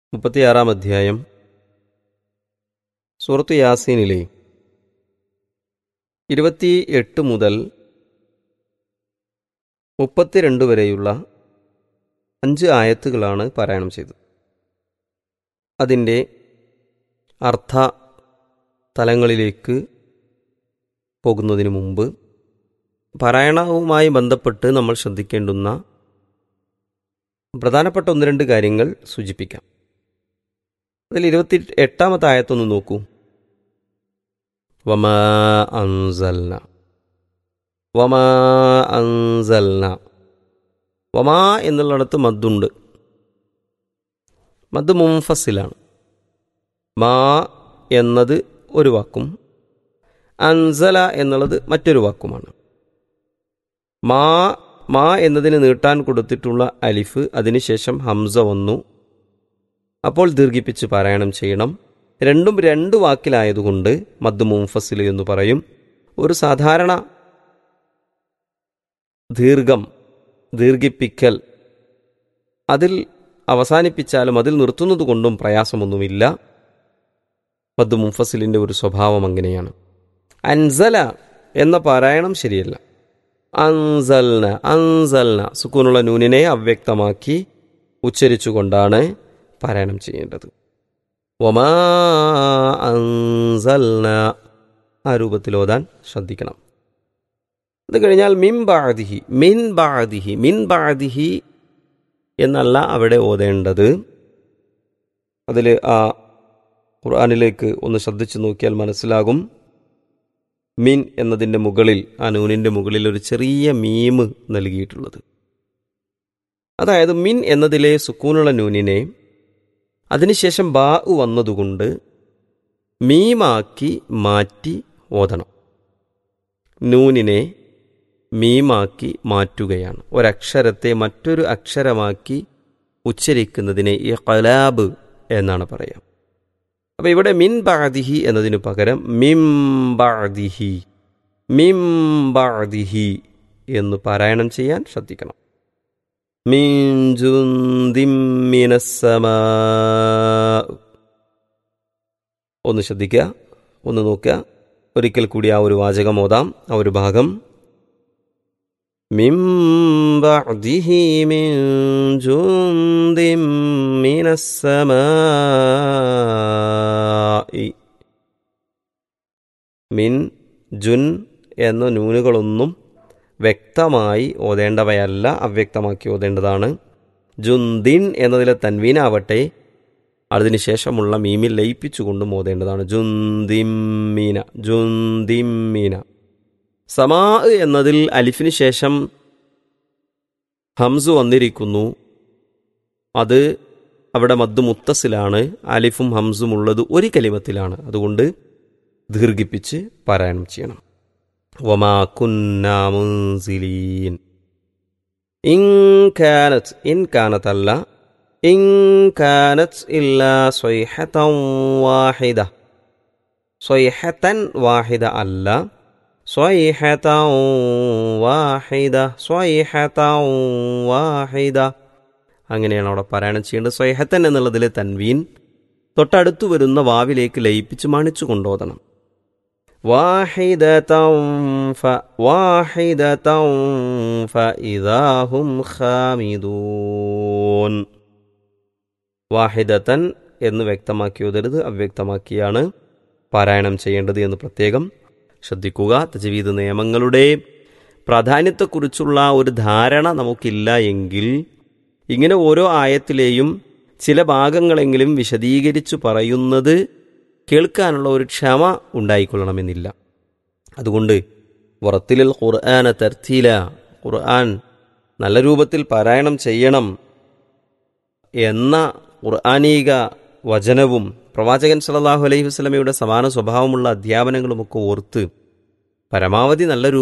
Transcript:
മുപ്പത്തിയാറാം അധ്യായം സൂറത്ത് യാസീനിലെ ഇരുപത്തി എട്ട് മുതൽ മുപ്പത്തിരണ്ട് വരെയുള്ള അഞ്ച് ആയത്തുകളാണ് പാരായണം ചെയ്തത് അതിൻ്റെ അർത്ഥ തലങ്ങളിലേക്ക് പോകുന്നതിന് മുമ്പ് പാരായണവുമായി ബന്ധപ്പെട്ട് നമ്മൾ ശ്രദ്ധിക്കേണ്ടുന്ന പ്രധാനപ്പെട്ട ഒന്ന് രണ്ട് കാര്യങ്ങൾ സൂചിപ്പിക്കാം അതിൽ ഇരുപത്തി എട്ടാമത്തെ ആയത്തൊന്ന് നോക്കൂ വമാ അൻസൽന വമാ അൻസൽന വമാ എന്നുള്ളിടത്ത് മദ്ദുണ്ട് മദ് മുംഫസിലാണ് മാ എന്നത് ഒരു വാക്കും അൻസല എന്നുള്ളത് മറ്റൊരു വാക്കുമാണ് മാ മാ എന്നതിന് നീട്ടാൻ കൊടുത്തിട്ടുള്ള അലിഫ് അതിനുശേഷം ഹംസ വന്നു അപ്പോൾ ദീർഘിപ്പിച്ച് പാരായണം ചെയ്യണം രണ്ടും രണ്ട് വാക്കിലായതുകൊണ്ട് മദ് മുംഫസിൽ എന്ന് പറയും ഒരു സാധാരണ ദീർഘം ദീർഘിപ്പിക്കൽ അതിൽ അവസാനിപ്പിച്ചാലും അതിൽ നിർത്തുന്നത് കൊണ്ടും പ്രയാസമൊന്നുമില്ല മദ് മുംഫസിലിൻ്റെ ഒരു സ്വഭാവം അങ്ങനെയാണ് അൻസല എന്ന പാരായണം ശരിയല്ല അൻസൽന അൻസൽന സുക്കൂനുള്ള നൂനിനെ അവ്യക്തമാക്കി ഉച്ചരിച്ചുകൊണ്ടാണ് പാരായണം ചെയ്യേണ്ടത് ഒമാ അൻസൽന ആ രൂപത്തിൽ ഓതാൻ ശ്രദ്ധിക്കണം അത് കഴിഞ്ഞാൽ മിൻ ബാദിഹി മിൻ ബാദിഹി മിൻ ബാദിഹി എന്നല്ല അവിടെ ഓതേണ്ടത് അതിൽ ആ ഖുർആാനിലേക്ക് ഒന്ന് ശ്രദ്ധിച്ചു നോക്കിയാൽ മനസ്സിലാകും മിൻ എന്നതിൻ്റെ മുകളിൽ ആ നൂനിൻ്റെ മുകളിൽ ഒരു ചെറിയ മീമ് നൽകിയിട്ടുള്ളത് അതായത് മിൻ എന്നതിലെ സുക്കൂനുള്ള നൂനിനെ അതിനുശേഷം ബാ വന്നതുകൊണ്ട് മീമാക്കി മാറ്റി ഓതണം നൂനിനെ മീമാക്കി മാറ്റുകയാണ് ഒരക്ഷരത്തെ മറ്റൊരു അക്ഷരമാക്കി ഉച്ചരിക്കുന്നതിനെ ഈ കലാബ് എന്നാണ് പറയാം അപ്പോൾ ഇവിടെ മിൻ ബാദിഹി എന്നതിനു പകരം മിം ബാദിഹി മിം ബാദിഹി എന്ന് പാരായണം ചെയ്യാൻ ശ്രദ്ധിക്കണം ഒന്ന് ശ്രദ്ധിക്കുക ഒന്ന് നോക്കുക ഒരിക്കൽ കൂടി ആ ഒരു വാചകം ഓതാം ആ ഒരു ഭാഗം من بعده من جند من السماء മിൻ ജുൻ എന്ന നൂനുകളൊന്നും വ്യക്തമായി ഓതേണ്ടവയല്ല അവ്യക്തമാക്കി ഓതേണ്ടതാണ് ജുന്ദിൻ എന്നതിലെ തൻവീനാവട്ടെ അതിനുശേഷമുള്ള മീമിൽ ലയിപ്പിച്ചുകൊണ്ടും ഓതേണ്ടതാണ് ജുന്തിമ്മീന ജുന്തിമ്മീന സമാ എന്നതിൽ അലിഫിന് ശേഷം ഹംസു വന്നിരിക്കുന്നു അത് അവിടെ മദ് മുത്തസിലാണ് അലിഫും ഹംസും ഉള്ളത് ഒരു കലിമത്തിലാണ് അതുകൊണ്ട് ദീർഘിപ്പിച്ച് പാരായണം ചെയ്യണം വമാ കുന്നാമുൻസിലീൻ ഇൻ കാനത്ത് ഇൻ കാനത്തല്ല ഇൻ കാനത്ത് ഇല്ലാ സ്വൈഹത്തൻ വാഹിദ സ്വൈഹത്തൻ വാഹിദ അല്ല സ്വൈഹത വാഹിദ സ്വൈഹത വാഹിദ അങ്ങനെയാണ് അവിടെ പാരായണം ചെയ്യേണ്ടത് സ്വൈഹത്തൻ എന്നുള്ളതിൽ തൻവീൻ തൊട്ടടുത്തു വരുന്ന വാവിലേക്ക് ലയിപ്പിച്ച് മണിച്ചു കൊണ്ടോതണം വാഹിദത്തൻ എന്ന് വ്യക്തമാക്കി ഓതരുത് അവ്യക്തമാക്കിയാണ് പാരായണം ചെയ്യേണ്ടത് എന്ന് പ്രത്യേകം ശ്രദ്ധിക്കുക തജവീദ് നിയമങ്ങളുടെ പ്രാധാന്യത്തെക്കുറിച്ചുള്ള ഒരു ധാരണ നമുക്കില്ല എങ്കിൽ ഇങ്ങനെ ഓരോ ആയത്തിലെയും ചില ഭാഗങ്ങളെങ്കിലും വിശദീകരിച്ചു പറയുന്നത് കേൾക്കാനുള്ള ഒരു ക്ഷമ ഉണ്ടായിക്കൊള്ളണമെന്നില്ല അതുകൊണ്ട് വറത്തിലിൽ ഖുർആന തർത്തീല ഖുർആൻ നല്ല രൂപത്തിൽ പാരായണം ചെയ്യണം എന്ന ഖുർആാനീക വചനവും പ്രവാചകൻ സല്ലാഹു അലൈഹി വസ്ലമയുടെ സമാന സ്വഭാവമുള്ള അധ്യാപനങ്ങളുമൊക്കെ ഓർത്ത് പരമാവധി നല്ല